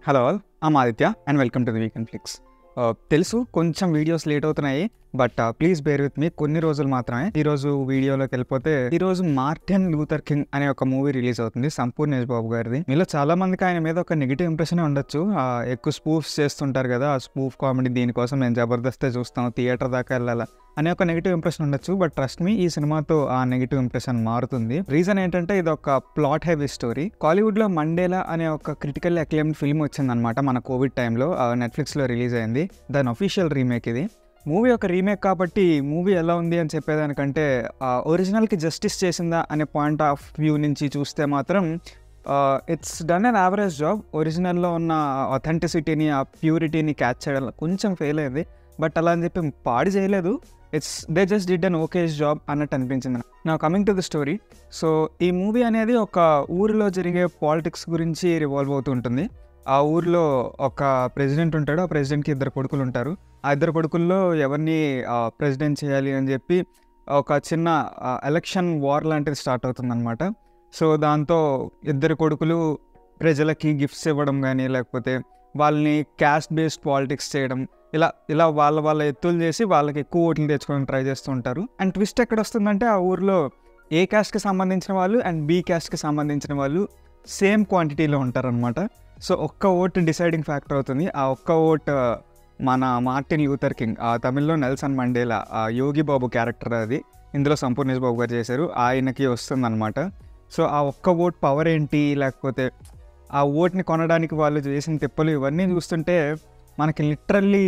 hello all I'm Aditya and welcome to the Weekend Flicks తెలుసు కొంచెం videos late అవుతున్నాయి but please bear with me కొన్ని రోజులు మాత్రమే ఈ రోజు వీడియోలోకి వెళ్ళిపోతే ఈ రోజు మార్టిన్ లూథర్ కింగ్ అనే ఒక మూవీ రిలీజ్ అవుతుంది సంపూర్ణేష్ బాబు గారిది మీలో చాలా మందికి ఆయన మీద ఒక నెగిటివ్ ఇంప్రెషన్ ఉండొచ్చు ఆ, ఎక్కువ స్పూఫ్స్ చేస్తుంటారు కదా ఆ స్పూఫ్ కామెడీ దీనికోసం నేను జబర్దస్తే చూస్తాం థియేటర్ దాకా వెళ్ళాలా అనే ఒక నెగిటివ్ ఇంప్రెషన్ ఉండొచ్చు బట్ ట్రస్ట్ మీ ఈ సినిమాతో ఆ నెగిటివ్ ఇంప్రెషన్ మారుతుంది రీజన్ ఏంటంటే ఇది ఒక ప్లాట్ హెవీ స్టోరీ కాలీవుడ్ లో మండేలా అనే ఒక క్రిటికల్ అక్లెయిమ్ ఫిల్మ్ వచ్చిందనమాట మన కోవిడ్ టైంలో నెట్ఫ్లిక్స్ లో రిలీజ్ అయింది దాని అఫీషియల్ రీమేక్ ఇది మూవీ ఒక రీమేక్ కాబట్టి మూవీ ఎలా ఉంది అని చెప్పేదానికంటే ఒరిజినల్కి జస్టిస్ చేసిందా అనే పాయింట్ ఆఫ్ వ్యూ నుంచి చూస్తే మాత్రం it's done an average job ఒరిజినల్లో ఉన్న అథెంటిసిటీని ఆ ప్యూరిటీని క్యాచ్ చేయడం కొంచెం ఫెయిల్ అయింది బట్ అలా అని చెప్పి పాడి చేయలేదు it's they just did an okay job అన్నట్టు అనిపించింది నా coming to the story so ఈ మూవీ అనేది ఒక ఊరిలో జరిగే పాలిటిక్స్ గురించి రివాల్వ్ అవుతూ ఉంటుంది ఆ ఊర్లో ఒక ప్రెసిడెంట్ ఉంటాడు ఆ ప్రెసిడెంట్కి ఇద్దరు కొడుకులు ఉంటారు ఆ ఇద్దరు కొడుకుల్లో ఎవరిని ప్రెసిడెంట్ చేయాలి అని చెప్పి ఒక చిన్న ఎలక్షన్ వార్ లాంటిది స్టార్ట్ అవుతుందన్నమాట సో దాంతో ఇద్దరు కొడుకులు ప్రజలకి గిఫ్ట్స్ ఇవ్వడం కానీ లేకపోతే వాళ్ళని క్యాస్ట్ బేస్డ్ పాలిటిక్స్ చేయడం ఇలా ఇలా వాళ్ళ వాళ్ళ ఎత్తులు చేసి వాళ్ళకి ఎక్కువ ఓట్లు తెచ్చుకోవడానికి ట్రై చేస్తూ ఉంటారు అండ్ ట్విస్ట్ ఎక్కడ వస్తుందంటే ఆ ఊర్లో ఏ క్యాస్ట్కి సంబంధించిన వాళ్ళు అండ్ బి క్యాస్ట్కి సంబంధించిన వాళ్ళు సేమ్ క్వాంటిటీలో ఉంటారనమాట సో ఒక్క ఓట్ డిసైడింగ్ ఫ్యాక్టర్ అవుతుంది ఆ ఒక్క ఓట్ మన మార్టిన్ లూథర్ కింగ్ ఆ తమిళ్లో నెల్సన్ మండేలా ఆ యోగి బాబు క్యారెక్టర్ అది ఇందులో సంపూర్ణేష్ బాబు గారు చేశారు ఆయనకి వస్తుందన్నమాట సో ఆ ఒక్క ఓట్ పవర్ ఏంటి లేకపోతే ఆ ఓట్ని కొనడానికి వాళ్ళు చేసిన తిప్పలు ఇవన్నీ చూస్తుంటే మనకి లిటరల్లీ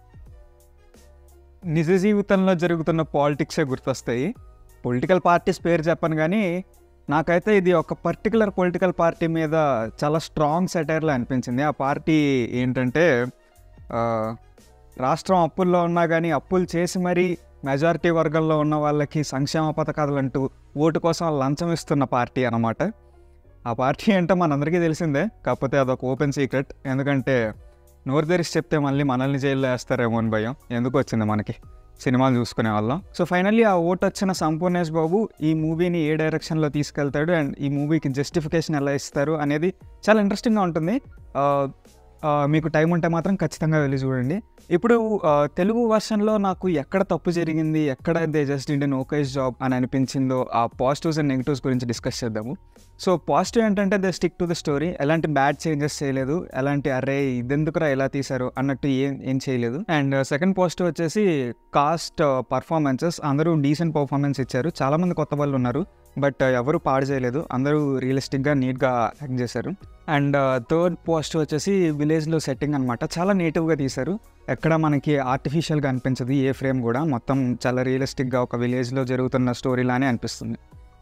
నిజ జీవితంలో జరుగుతున్న పాలిటిక్సే గుర్తొస్తాయి పొలిటికల్ పార్టీస్ పేరు చెప్పను కానీ నాకైతే ఇది ఒక పర్టికులర్ పొలిటికల్ పార్టీ మీద చాలా స్ట్రాంగ్ సెటైర్లో అనిపించింది ఆ పార్టీ ఏంటంటే ఆ, రాష్ట్రం అప్పుల్లో ఉన్నా కానీ అప్పులు చేసి మరీ మెజారిటీ వర్గంలో ఉన్న వాళ్ళకి సంక్షేమ పథకాలు అంటూ ఓటు కోసం లంచం ఇస్తున్న పార్టీ అన్నమాట ఆ పార్టీ ఏంటో మనందరికీ తెలిసిందే కాకపోతే అదొక ఓపెన్ సీక్రెట్ ఎందుకంటే నోరు తెరిచి చెప్తే మళ్ళీ మనల్ని జైల్లో వేస్తారేమో అని భయం ఎందుకు వచ్చింది మనకి సినిమాలు చూసుకునే వాళ్ళం సో ఫైనల్లీ ఆ ఓట్ వచ్చిన సంపూర్ణేష్ బాబు ఈ మూవీని ఏ డైరెక్షన్లో తీసుకెళ్తాడు అండ్ ఈ మూవీకి జస్టిఫికేషన్ ఎలా ఇస్తారు అనేది చాలా ఇంట్రెస్టింగ్గా ఉంటుంది ఆ, ఆ, మీకు టైం ఉంటే మాత్రం ఖచ్చితంగా వెళ్ళి చూడండి ఇప్పుడు ఆ, తెలుగు వర్షన్లో నాకు ఎక్కడ తప్పు జరిగింది ఎక్కడ they just did an okayish job అని అనిపించిందో ఆ పాజిటివ్స్ అండ్ నెగిటివ్స్ గురించి డిస్కస్ చేద్దాము సో పాజిటివ్ ఏంటంటే they stick to the story ఎలాంటి బ్యాడ్ చేంజెస్ చేయలేదు ఎలాంటి అరే ఇదెందుకురా ఎలా తీశారు అన్నట్టు ఏం ఏం చేయలేదు అండ్ సెకండ్ పాజిటివ్ వచ్చేసి కాస్ట్ పర్ఫార్మెన్సెస్ అందరూ డీసెంట్ పర్ఫార్మెన్స్ ఇచ్చారు చాలా మంది కొత్త వాళ్ళు ఉన్నారు బట్ ఎవరు పాడు చేయలేదు అందరూ రియలిస్టిక్గా నీట్గా యాక్ట్ చేశారు అండ్ థర్డ్ పాజిటివ్ వచ్చేసి విలేజ్లో సెట్టింగ్ అనమాట చాలా నేటివ్గా తీశారు ఎక్కడ మనకి ఆర్టిఫిషియల్గా అనిపించదు ఏ ఫ్రేమ్ కూడా మొత్తం చాలా రియలిస్టిక్గా ఒక విలేజ్లో జరుగుతున్న స్టోరీ లానే అనిపిస్తుంది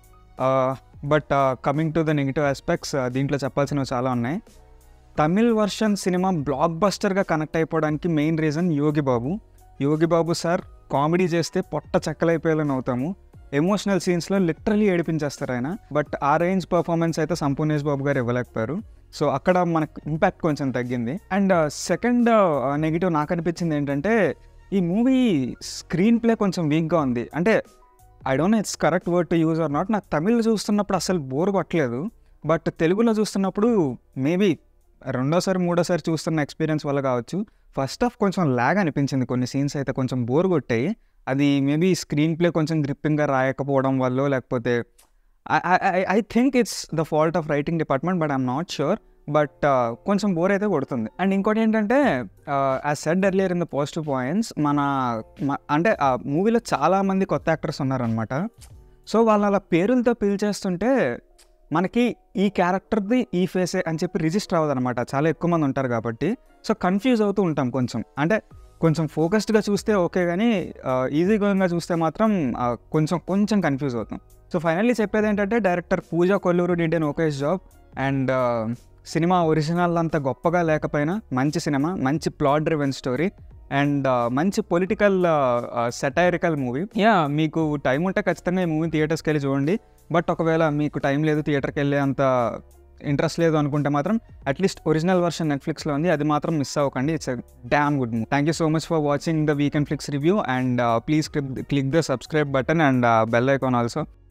but coming to the negative aspects దీంట్లో చెప్పాల్సినవి చాలా ఉన్నాయి తమిళ్ వర్షన్ సినిమా బ్లాక్ బస్టర్గా కనెక్ట్ అయిపోవడానికి main reason Yogi Babu Yogi Babu sir comedy చేస్తే పొట్ట చెక్కలైపోయేలా అవుతాము ఎమోషనల్ సీన్స్లో లిటరలీ ఏడిపించేస్తారు ఆయన బట్ ఆ రేంజ్ పర్ఫార్మెన్స్ అయితే సంపూర్ణేష్ బాబు గారు ఇవ్వలేకపోయారు సో అక్కడ మనకు ఇంపాక్ట్ కొంచెం తగ్గింది అండ్ సెకండ్ నెగిటివ్ నాకు అనిపించింది ఏంటంటే ఈ మూవీ స్క్రీన్ ప్లే కొంచెం వీక్గా ఉంది అంటే I don't it's correct word to use or not నాకు తమిళ్ చూస్తున్నప్పుడు అసలు బోర్ కొట్టలేదు బట్ తెలుగులో చూస్తున్నప్పుడు మేబీ రెండోసారి మూడోసారి చూస్తున్న ఎక్స్పీరియన్స్ వల్ల కావచ్చు ఫస్ట్ హాఫ్ కొంచెం ల్యాగ్ అనిపించింది కొన్ని సీన్స్ అయితే కొంచెం బోర్ కొట్టాయి అది మేబీ స్క్రీన్ ప్లే కొంచెం గ్రిప్పింగ్గా రాయకపోవడం వల్ల లేకపోతే I think it's the fault of writing department but I'm not sure but కొంచెం బోర్ అయితే కొడుతుంది అండ్ ఇంకోటి ఏంటంటే as said earlier in the positive points మన మ- అంటే ఆ మూవీలో చాలా మంది కొత్త యాక్టర్స్ ఉన్నారనమాట సో వాళ్ళ అలా పేరులతో పిలిచేస్తుంటే మనకి ఈ క్యారెక్టర్ది ఈ ఫేసే అని చెప్పి రిజిస్టర్ అవ్వదన్నమాట చాలా ఎక్కువ మంది ఉంటారు కాబట్టి సో కన్ఫ్యూజ్ అవుతూ ఉంటాం కొంచెం అంటే కొంచెం ఫోకస్డ్గా చూస్తే ఓకే కానీ ఈజీ గోయింగ్గా చూస్తే మాత్రం ఆ, కొంచెం కొంచెం కన్ఫ్యూజ్ అవుతాం సో ఫైనల్లీ చెప్పేది ఏంటంటే director Pooja Kolluru did okayish job and సినిమా ఒరిజినల్ అంత గొప్పగా లేకపోయినా మంచి సినిమా మంచి ప్లాట్ డ్రివెన్ స్టోరీ అండ్ మంచి పొలిటికల్ సెటైరికల్ మూవీ యా మీకు టైం ఉంటే ఖచ్చితంగా ఈ మూవీ థియేటర్స్కి వెళ్ళి చూడండి బట్ ఒకవేళ మీకు టైం లేదు థియేటర్కి వెళ్ళే అంత ఇంట్రెస్ట్ లేదు అనుకుంటే మాత్రం అట్లీస్ట్ ఒరిజినల్ వర్షన్ నెట్ఫ్లిక్స్లో ఉంది అది మాత్రం మిస్ అవ్వకండి it's damn good movie thank you so much for watching the Weekend Flicks review and please click the subscribe button and bell icon also